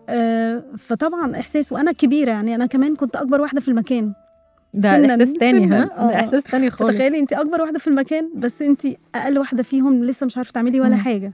آه فطبعا احساس وانا كبيره يعني انا كمان كنت اكبر واحده في المكان ده سناً- احساس تاني سناً. ها ده آه. احساس تاني خالص تخيلي انت اكبر واحده في المكان بس انت اقل واحده فيهم لسه مش عارفه تعملي ولا مم. حاجه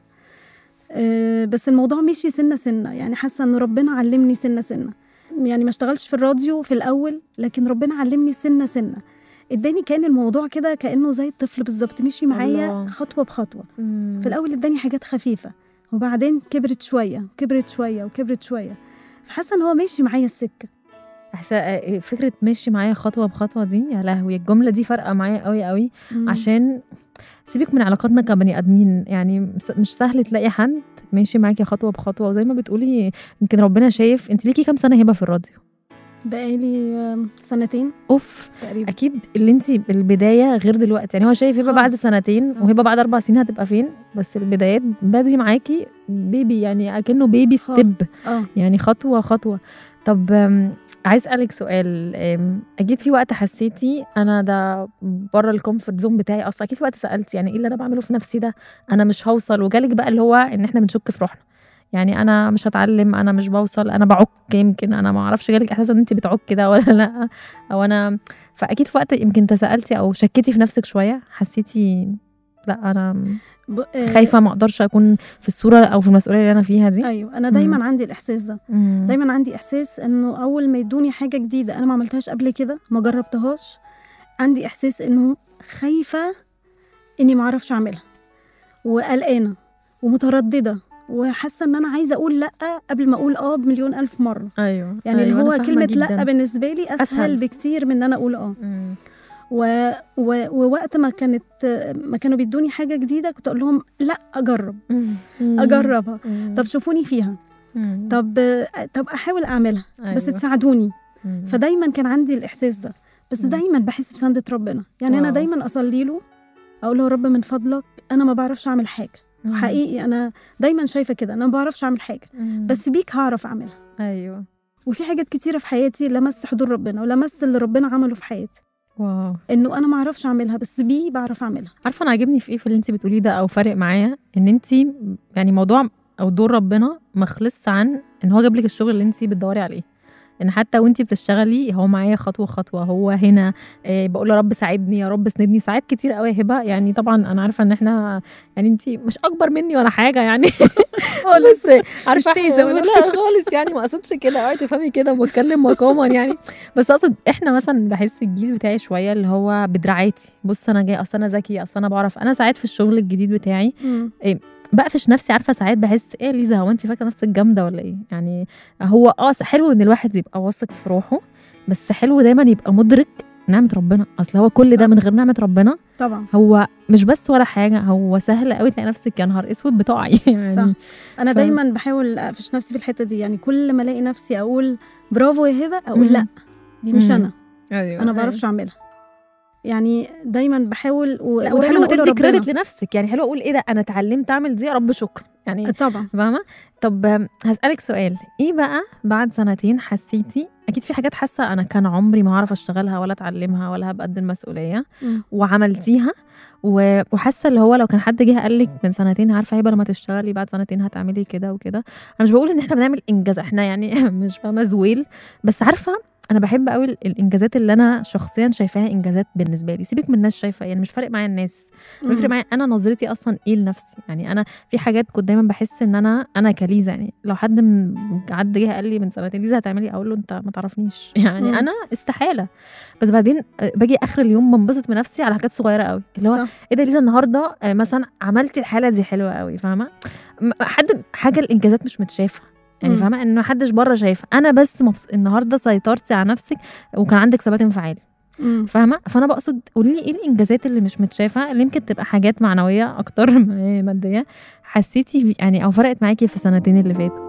آه بس الموضوع مشي سنه سنه يعني حاسه ان ربنا علمني سنه سنه يعني ما اشتغلش في الراديو في الاول لكن ربنا علمني سنه سنه اداني كان الموضوع كده كانه زي الطفل بالظبط مشي معايا الله. خطوه بخطوه مم. في الاول اداني حاجات خفيفه وبعدين كبرت شويه كبرت شويه وكبرت شويه فحاسه ان هو ماشي معايا السكه احسا فكره ماشي معايا خطوه بخطوه دي يا لهوي الجمله دي فارقه معايا قوي قوي مم. عشان سيبك من علاقاتنا كبني ادمين يعني مس- مش سهل تلاقي حد ماشي معاكي خطوه بخطوه وزي ما بتقولي يمكن ربنا شايف انت ليكي كام سنه هبه في الراديو بقالي آم، سنتين اوف تقريبا اكيد اللي انت البدايه غير دلوقتي يعني هو شايف هبه خالص. بعد سنتين آه. وهبه بعد اربع سنين هتبقى فين بس البدايات بادي معاكي بيبي يعني اكنه بيبي خالص. ستيب اه يعني خطوه خطوه طب أم، عايز اسالك سؤال أم، اكيد في وقت حسيتي انا ده بره الكومفورت زون بتاعي اصلا اكيد في وقت سالتي يعني ايه اللي انا بعمله في نفسي ده انا مش هوصل وجالك بقى اللي هو ان احنا بنشك في روحنا يعني انا مش هتعلم انا مش بوصل انا بعك يمكن انا ما اعرفش جالك احساس ان انت بتعك كده ولا لا او انا فاكيد في وقت يمكن تسالتي او شكيتي في نفسك شويه حسيتي لا انا ب... آه، خايفه ما اقدرش اكون في الصوره او في المسؤوليه اللي انا فيها دي ايوه انا دايما عندي الاحساس ده مم. دايما عندي احساس انه اول ما يدوني حاجه جديده انا ما عملتهاش قبل كده ما جربتهاش عندي احساس انه خايفه اني ما اعرفش اعملها وقلقانه ومتردده وحاسه ان انا عايزه اقول لا قبل ما اقول اه بمليون الف مره ايوه يعني أيوة اللي هو أنا فاهمة كلمه جداً. لا بالنسبه لي اسهل, أسهل. أسهل. بكتير من ان انا اقول اه مم. و... و... ووقت ما كانت ما كانوا بيدوني حاجه جديده كنت اقول لهم لا اجرب اجربها مم. طب شوفوني فيها مم. طب طب احاول اعملها بس أيوة. تساعدوني مم. فدايما كان عندي الاحساس ده بس مم. دايما بحس بسندة ربنا يعني انا واو. دايما اصلي له اقول له يا رب من فضلك انا ما بعرفش اعمل حاجه مم. حقيقي انا دايما شايفه كده انا ما بعرفش اعمل حاجه مم. بس بيك هعرف اعملها ايوه وفي حاجات كتيره في حياتي لمست حضور ربنا ولمست اللي ربنا عمله في حياتي واو انه انا ما اعرفش اعملها بس بيه بعرف اعملها عارفه انا عاجبني في ايه في اللي انت بتقوليه ده او فارق معايا ان انت يعني موضوع او دور ربنا ما خلصش عن ان هو جاب لك الشغل اللي انت بتدوري عليه ان حتى وانت بتشتغلي هو معايا خطوه خطوه هو هنا إيه بقول يا رب ساعدني يا رب اسندني ساعات كتير قوي يا هبه يعني طبعا انا عارفه ان احنا يعني انت مش اكبر مني ولا حاجه يعني خالص عارفه مش تيزة إحنا- ولا لا خالص يعني ما اقصدش كده اوعي تفهمي كده بتكلم مقاما يعني بس اقصد احنا مثلا بحس الجيل بتاعي شويه اللي هو بدراعاتي بص انا جاي اصل انا ذكي اصل انا بعرف انا ساعات في الشغل الجديد بتاعي مم. بقفش نفسي عارفه ساعات بحس ايه يا ليزا هو انت فاكره نفسك جامده ولا ايه يعني هو اه حلو ان الواحد يبقى واثق في روحه بس حلو دايما يبقى مدرك نعمه ربنا اصل هو كل ده من غير نعمه ربنا طبعا هو مش بس ولا حاجه هو سهل قوي تلاقي نفسك يا نهار اسود بتقعي يعني صح. انا ف- دايما بحاول اقفش نفسي في الحته دي يعني كل ما الاقي نفسي اقول برافو يا هبه اقول مم. لا دي مش مم. انا ايوه انا ما بعرفش اعملها يعني دايما بحاول و... لا ودايما وحلو أقول تدي لربنا. كريدت لنفسك يعني حلو اقول ايه ده انا اتعلمت اعمل دي يا رب شكرا يعني طبعا فاهمه طب آم، هسالك سؤال ايه بقى بعد سنتين حسيتي اكيد في حاجات حاسه انا كان عمري ما هعرف اشتغلها ولا اتعلمها ولا هبقى قد المسؤوليه مم. وعملتيها و- وحاسه اللي هو لو كان حد جه قال لك من سنتين عارفه هيبقى لما تشتغلي بعد سنتين هتعملي كده وكده انا مش بقول ان احنا بنعمل انجاز احنا يعني مش فاهمه زويل بس عارفه انا بحب قوي ال- الانجازات اللي انا شخصيا شايفاها انجازات بالنسبه لي سيبك من الناس شايفه يعني مش فارق معايا الناس مم. بيفرق معايا انا نظرتي اصلا ايه لنفسي يعني انا في حاجات كنت دايما بحس ان انا انا كليزا يعني لو حد من حد جه قال لي من سنتين ليزا هتعملي اقول له انت ما تعرفنيش يعني مم. انا استحاله بس بعدين آه، باجي اخر اليوم بنبسط من نفسي على حاجات صغيره قوي اللي هو صح. ايه ده ليزا النهارده آه، مثلا عملتي الحاله دي حلوه قوي فاهمه م- حد حاجه الانجازات مش متشافه يعني مم. فاهمه ان محدش بره شايفه انا بس مبس... النهارده سيطرتي على نفسك وكان عندك ثبات انفعالي مم. فاهمه فانا بقصد قولي لي ايه الانجازات اللي مش متشافه اللي يمكن تبقى حاجات معنويه اكتر ما هي ماديه حسيتي بي- يعني او فرقت معاكي في السنتين اللي فاتوا